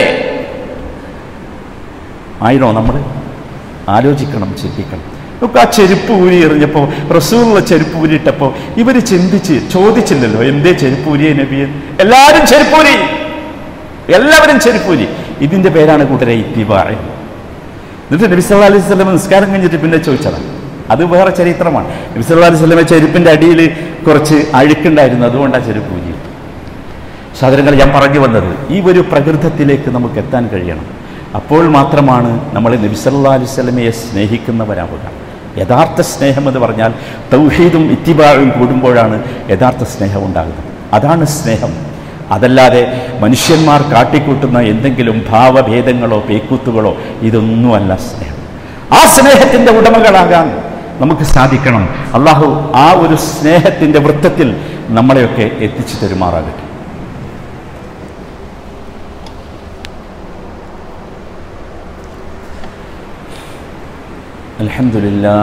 ആയിരോ നമ്മൾ ആലോചിക്കണം ചിന്തിക്കണം നമുക്ക് ആ ചെരുപ്പ് ഊരി എറിഞ്ഞപ്പോൾ റസൂലുള്ള ചെരുപ്പ് ഊരിയിട്ടപ്പോൾ ഇവർ ചിന്തിച്ച് ചോദിച്ചില്ലല്ലോ എന്തേ ചെരുപ്പ് ഊരിയെ നബിയെ എല്ലാവരും ചെരുപ്പൂരി എല്ലാവരും ചെരുപ്പൂരി ഇതിന്റെ പേരാണ് കൂട്ടരെ ഇത്തിബാഴ് എന്നിട്ട് നബി സല്ലല്ലാഹു അലൈഹി വസല്ലം നിസ്കാരം കഴിഞ്ഞിട്ട് പിന്നെ ചോദിച്ചതാണ് അത് വേറെ ചരിത്രമാണ് നബി സല്ലല്ലാഹു അലൈഹി വസല്ലമ ചെരുപ്പിന്റെ അടിയിൽ കുറച്ച് അഴുക്കുണ്ടായിരുന്നു അതുകൊണ്ടാണ് ചെരുപ്പ് ഊരി സഹോദരങ്ങൾ ഞാൻ പറഞ്ഞു വന്നത് ഈ ഒരു പ്രകൃതത്തിലേക്ക് നമുക്ക് എത്താൻ കഴിയണം അപ്പോൾ മാത്രമാണ് നമ്മൾ നബി സല്ലല്ലാഹു അലൈഹി വസല്ലമയെ സ്നേഹിക്കുന്നവരാവുക യഥാർത്ഥ സ്നേഹം എന്ന് പറഞ്ഞാൽ തൗഹീദും ഇത്തിബാഴും കൂടുമ്പോഴാണ് യഥാർത്ഥ സ്നേഹം ഉണ്ടാകുന്നത് അതാണ് സ്നേഹം അതല്ലാതെ മനുഷ്യന്മാർ കാട്ടിക്കൂട്ടുന്ന എന്തെങ്കിലും ഭാവഭേദങ്ങളോ പേക്കൂത്തുകളോ ഇതൊന്നുമല്ല സ്നേഹം ആ സ്നേഹത്തിന്റെ ഉടമകളാകാൻ നമുക്ക് സാധിക്കണം അള്ളാഹു ആ ഒരു സ്നേഹത്തിന്റെ വൃത്തത്തിൽ നമ്മളെയൊക്കെ എത്തിച്ചു തരുമാറാകട്ടെ الحمد لله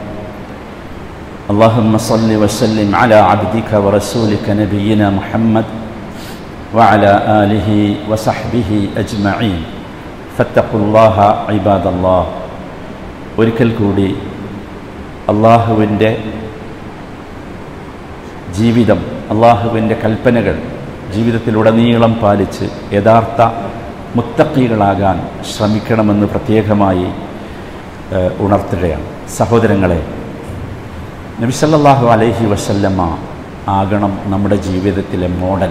اللهم صل وسلم على عبدك ورسولك نبينا محمد وعلى آله وصحبه أجمعين فاتقوا الله عباد الله ഒരിക്കൽ കൂടി അള്ളാഹുവിൻ്റെ ജീവിതം അള്ളാഹുവിൻ്റെ കൽപ്പനകൾ ജീവിതത്തിലുടനീളം പാലിച്ച് യഥാർത്ഥ മുത്തക്കികളാകാൻ ശ്രമിക്കണമെന്ന് പ്രത്യേകമായി ഏഹ്, ഉണർത്തുകയാണ് സഹോദരങ്ങളെ നബിസല്ലാഹു അലൈഹി വസല്ലമ്മ ആകണം നമ്മുടെ ജീവിതത്തിലെ മോഡൽ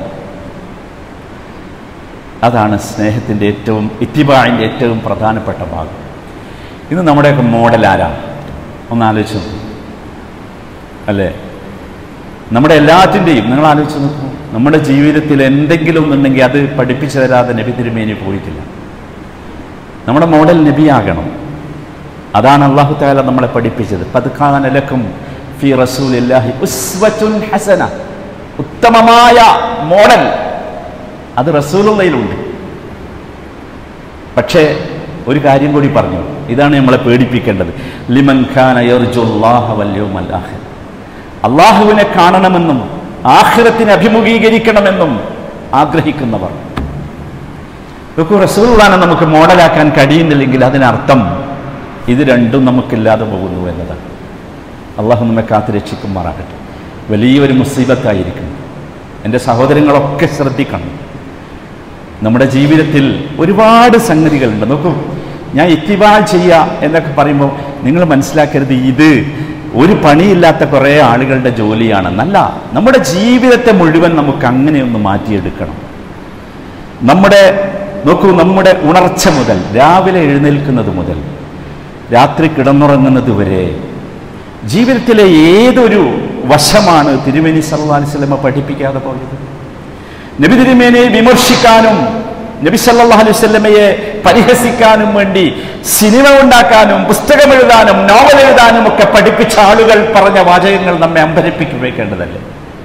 അതാണ് സ്നേഹത്തിൻ്റെ ഏറ്റവും ഇത്തിബാഴിൻ്റെ ഏറ്റവും പ്രധാനപ്പെട്ട ഭാഗം ഇന്ന് നമ്മുടെയൊക്കെ മോഡൽ ആരാ ഒന്ന് ആലോചിച്ച് നോക്കൂ അല്ലേ നമ്മുടെ എല്ലാത്തിൻ്റെയും നിങ്ങൾ ആലോചിച്ച് നോക്കൂ നമ്മുടെ ജീവിതത്തിൽ എന്തെങ്കിലും ഒന്നുണ്ടെങ്കിൽ അത് പഠിപ്പിച്ചു തരാതെ നബി തിരുമേനി പോയിട്ടില്ല നമ്മുടെ മോഡൽ നബിയാകണം അതാണ് അള്ളാഹു താല നമ്മളെ പഠിപ്പിച്ചത് പതുക്കാനലക്കും ഫി റസൂലില്ലാഹി ഉസ്വത്തുൻ ഹസന ഉത്തമമായ മോഡൽ അത് റസൂലുള്ളയിലുണ്ട് പക്ഷേ ഒരു കാര്യം കൂടി പറഞ്ഞു ഇതാണ് നമ്മളെ പേടിപ്പിക്കേണ്ടത് ലിമൻ ഖാന യർജുല്ലാഹ വൽ യൗമൽ ആഖിർ അള്ളാഹുവിനെ കാണണമെന്നും ആഖിറത്തിനെ അഭിമുഖീകരിക്കണമെന്നും ആഗ്രഹിക്കുന്നവർ നോക്കൂ റസൂലുള്ളാനെ നമുക്ക് മോഡലാക്കാൻ കഴിയുന്നില്ലെങ്കിൽ അതിനർത്ഥം ഇത് രണ്ടും നമുക്കില്ലാതെ പോകുന്നു എന്നതാണ് അള്ളാഹു നമ്മെ കാത്തു രക്ഷിക്കുമാറാകട്ടെ വലിയൊരു മുസീബത്തായിരിക്കും എൻ്റെ സഹോദരങ്ങളൊക്കെ ശ്രദ്ധിക്കണം നമ്മുടെ ജീവിതത്തിൽ ഒരുപാട് സംഗതികളുണ്ട് നോക്കൂ ഞാൻ ഇത്തിബാ ചെയ്യുക എന്നൊക്കെ പറയുമ്പോൾ നിങ്ങൾ മനസ്സിലാക്കരുത് ഇത് ഒരു പണിയില്ലാത്ത കുറേ ആളുകളുടെ ജോലിയാണെന്നല്ല നമ്മുടെ ജീവിതത്തെ മുഴുവൻ നമുക്ക് അങ്ങനെ ഒന്ന് മാറ്റിയെടുക്കണം നമ്മുടെ നോക്കൂ നമ്മുടെ ഉണർച്ച മുതൽ രാവിലെ എഴുന്നേൽക്കുന്നത് മുതൽ രാത്രി കിടന്നുറങ്ങുന്നത് വരെ ജീവിതത്തിലെ ഏതൊരു വശമാണ് തിരുമേനി സല്ലല്ലാഹു അലൈഹി വസല്ലമ പഠിപ്പിക്കാതെ പോയത് നബി തിരുമേനിയെ വിമർശിക്കാനും നബി സല്ലല്ലാഹു അലൈഹി വസല്ലമയെ പരിഹസിക്കാനും വേണ്ടി സിനിമ ഉണ്ടാക്കാനും പുസ്തകം എഴുതാനും നോവൽ എഴുതാനും ഒക്കെ പഠിപ്പിച്ച ആളുകൾ പറഞ്ഞ വാചകങ്ങൾ നമ്മെ അമ്പരിപ്പിക്കേണ്ടതല്ലേ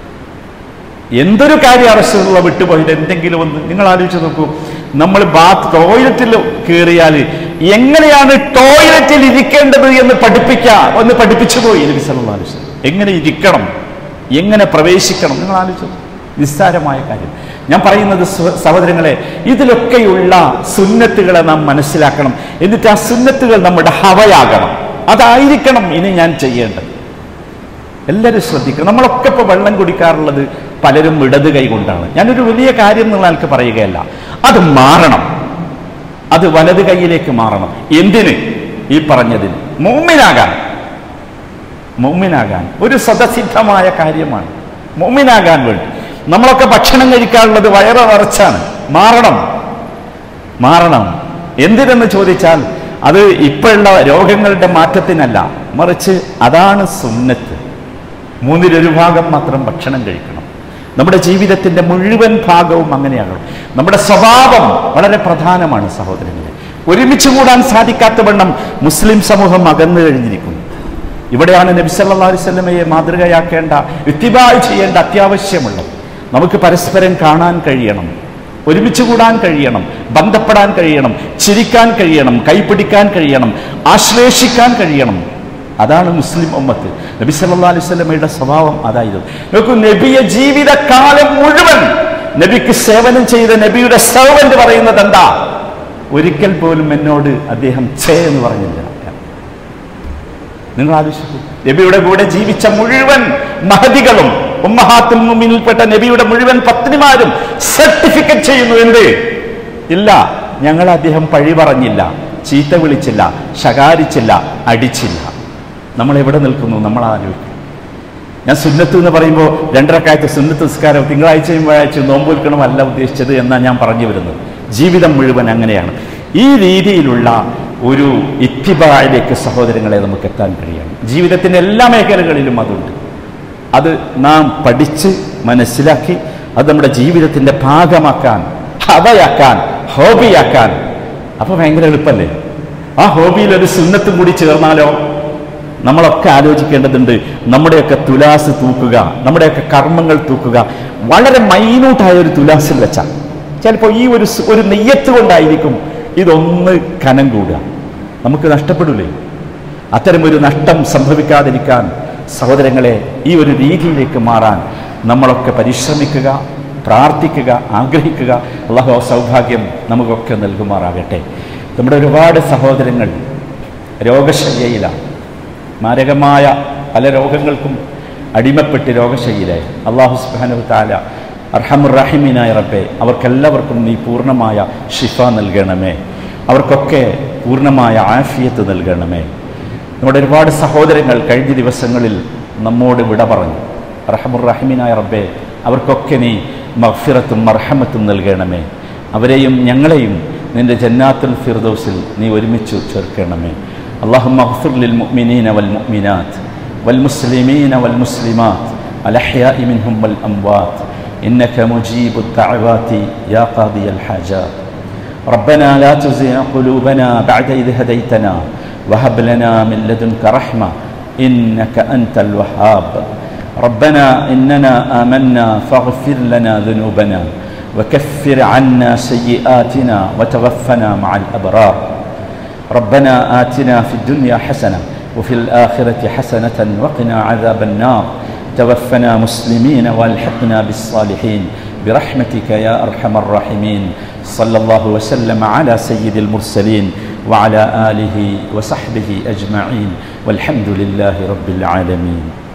എന്തൊരു കാര്യം റസൂലുള്ള വിട്ടുപോയത് എന്തെങ്കിലും ഒന്ന് നിങ്ങൾ ആലോചിച്ച് നോക്കൂ നമ്മൾ ബാത്ത് ടോയ്ലറ്റിൽ കയറിയാൽ എങ്ങനെയാണ് ടോയ്ലറ്റിൽ ഇരിക്കേണ്ടത് എന്ന് പഠിപ്പിക്കാൻ ഒന്ന് പഠിപ്പിച്ചു പോയി നബി സല്ലല്ലാഹു അലൈഹി വസല്ലം എങ്ങനെ ഇരിക്കണം എങ്ങനെ പ്രവേശിക്കണം നിങ്ങൾ ആലോചിച്ചു നിസ്സാരമായ കാര്യം ഞാൻ പറയുന്നത് സഹ- സഹോദരങ്ങളെ ഇതിലൊക്കെയുള്ള സുന്നത്തുകളെ നാം മനസ്സിലാക്കണം എന്നിട്ട് ആ സുന്നത്തുകൾ നമ്മുടെ ഹവയാകണം അതായിരിക്കണം ഇനി ഞാൻ ചെയ്യേണ്ടത് എല്ലാവരും ശ്രദ്ധിക്കണം നമ്മളൊക്കെ ഇപ്പോൾ വെള്ളം കുടിക്കാറുള്ളത് പലരും ഇടത് കൈ കൊണ്ടാണ് ഞാനൊരു വലിയ കാര്യം എന്നുള്ള ആൾക്ക് പറയുകയല്ല അത് മാറണം അത് വലത് കൈയിലേക്ക് മാറണം എന്തിന് ഈ പറഞ്ഞതിന് മോമിനാകാൻ മോമിനാകാൻ ഒരു സ്വതസിദ്ധമായ കാര്യമാണ് മോമിനാകാൻ വേണ്ടി നമ്മളൊക്കെ ഭക്ഷണം കഴിക്കാറുള്ളത് വയറ് നിറച്ചാണ് മാറണം മാറണം എന്തിനെന്ന് ചോദിച്ചാൽ അത് ഇപ്പോഴുള്ള രോഗങ്ങളുടെ മാറ്റത്തിനല്ല മറിച്ച് അതാണ് സുന്നത്ത് മൂന്നിലൊരു ഭാഗം മാത്രം ഭക്ഷണം കഴിക്കണം നമ്മുടെ ജീവിതത്തിന്റെ മുഴുവൻ ഭാഗവും അങ്ങനെയാകണം നമ്മുടെ സ്വഭാവം വളരെ പ്രധാനമാണ് സഹോദരങ്ങളെ ഒരുമിച്ച് കൂടാൻ സാധിക്കാത്ത വണ്ണം മുസ്ലിം സമൂഹം അകന്നു കഴിഞ്ഞിരിക്കുന്നു ഇവിടെയാണ് നബി സല്ലല്ലാഹു അലൈഹി വസല്ലമയെ മാതൃകയാക്കേണ്ട ഇത്തിബായ് ചെയ്യേണ്ട അത്യാവശ്യമുള്ളത് നമുക്ക് പരസ്പരം കാണാൻ കഴിയണം ഒരുമിച്ച് കൂടാൻ കഴിയണം ബന്ധപ്പെടാൻ കഴിയണം ചിരിക്കാൻ കഴിയണം കൈപിടിക്കാൻ കഴിയണം ആശ്ലേഷിക്കാൻ കഴിയണം അതാണ് മുസ്ലിം ഉമ്മത്ത് നബി സല്ലല്ലാഹു അലൈഹി വസല്ലമയുടെ സ്വഭാവം അതായിരുന്നു നോക്കൂ നബിയെ ജീവിതകാലം മുഴുവൻ നബിക്ക് സേവനം ചെയ്ത നബിയുടെ സെർവന്റ് പറയുന്നത് എന്താ ഒരിക്കൽ പോലും എന്നോട് അദ്ദേഹം ഛേ എന്ന് പറഞ്ഞില്ല നിങ്ങൾ ആലോചിച്ചു നബിയുടെ കൂടെ ജീവിച്ച മുഴുവൻ മഹതികളും ഉമ്മഹാത്തുൽ മുമിനിൽപ്പെട്ട നബിയുടെ മുഴുവൻ പത്നിമാരും സർട്ടിഫിക്കറ്റ് ചെയ്യുന്നു എന്ത് ഇല്ല ഞങ്ങൾ അദ്ദേഹം പഴി പറഞ്ഞില്ല ചീത്ത വിളിച്ചില്ല ശകാരിച്ചില്ല അടിച്ചില്ല നമ്മൾ എവിടെ നിൽക്കുന്നു നമ്മൾ ആലോചിക്കും ഞാൻ സുന്നത്ത് എന്ന് പറയുമ്പോൾ രണ്ടരക്കാലത്ത് സുന്നത്ത് നിസ്കാരം തിങ്കളാഴ്ചയും വ്യാഴാഴ്ചയും നോമ്പ് വിൽക്കണമല്ല ഉദ്ദേശിച്ചത് എന്നാണ് ഞാൻ പറഞ്ഞു വരുന്നത് ജീവിതം മുഴുവൻ അങ്ങനെയാണ് ഈ രീതിയിലുള്ള ഒരു ഇത്തിബായിലേക്ക് സഹോദരങ്ങളെ നമുക്ക് എത്താൻ കഴിയണം ജീവിതത്തിൻ്റെ എല്ലാ മേഖലകളിലും അതുണ്ട് അത് നാം പഠിച്ച് മനസ്സിലാക്കി അത് നമ്മുടെ ജീവിതത്തിൻ്റെ ഭാഗമാക്കാൻ ഹവയാക്കാൻ ഹോബിയാക്കാൻ അപ്പോൾ ഭയങ്കര എളുപ്പമല്ലേ ആ ഹോബിയിൽ ഒരു സുന്നത്തും കൂടി ചേർന്നാലോ നമ്മളൊക്കെ ആലോചിക്കേണ്ടതുണ്ട് നമ്മുടെയൊക്കെ തുലാസ് തൂക്കുക നമ്മുടെയൊക്കെ കർമ്മങ്ങൾ തൂക്കുക വളരെ മൈന്യൂട്ടായ ഒരു തുലാസിൽ വെച്ചാൽ ചിലപ്പോൾ ഈ ഒരു സ്- ഒരു നെയ്യത്ത് കൊണ്ടായിരിക്കും ഇതൊന്ന് കനം കൂടുക നമുക്ക് നഷ്ടപ്പെടില്ലേ അത്തരമൊരു നഷ്ടം സംഭവിക്കാതിരിക്കാൻ സഹോദരങ്ങളെ ഈ ഒരു രീതിയിലേക്ക് മാറാൻ നമ്മളൊക്കെ പരിശ്രമിക്കുക പ്രാർത്ഥിക്കുക ആഗ്രഹിക്കുക അള്ളാഹു ആ സൗഭാഗ്യം നമുക്കൊക്കെ നൽകുമാറാകട്ടെ നമ്മുടെ ഒരുപാട് സഹോദരങ്ങൾ രോഗശയ്യയിലാണ് മാരകമായ പല രോഗങ്ങൾക്കും അടിമപ്പെട്ട് രോഗശയ്യയിലായി അള്ളാഹു സുബ്ഹാനഹു താല അർഹമുറഹിമീനായ റബ്ബെ അവർക്കെല്ലാവർക്കും നീ പൂർണ്ണമായ ഷിഫ നൽകണമേ അവർക്കൊക്കെ പൂർണ്ണമായ ആഫിയത്ത് നൽകണമേ നമ്മുടെ ഒരുപാട് സഹോദരങ്ങൾ കഴിഞ്ഞ ദിവസങ്ങളിൽ നമ്മോട് വിട പറഞ്ഞു റഹമുറഹിമീനായ റബ്ബെ അവർക്കൊക്കെ നീ മഗ്ഫിറത്തും മർഹമത്തും നൽകണമേ അവരെയും ഞങ്ങളെയും നിന്റെ ജന്നാത്തുൽ ഫിർദൗസിൽ നീ ഒരുമിച്ച് ചേർക്കണമേ اللهم اغفر للمؤمنين والمؤمنات والمسلمين والمسلمات الأحياء منهم والأموات إنك مجيب الدعوات يا قاضي الحاجات ربنا لا تزغ قلوبنا بعد إذ هديتنا وهب لنا من لدنك رحمة إنك أنت الوهاب ربنا إننا آمنا فاغفر لنا ذنوبنا وكفر عنا سيئاتنا وتوفنا مع الأبرار ربنا آتنا في الدنيا حسنة وفي الآخرة حسنة وقنا عذاب النار توفنا مسلمين والحقنا بالصالحين برحمتك يا أرحم الراحمين صلى الله وسلم على سيد المرسلين وعلى آله وصحبه أجمعين والحمد لله رب العالمين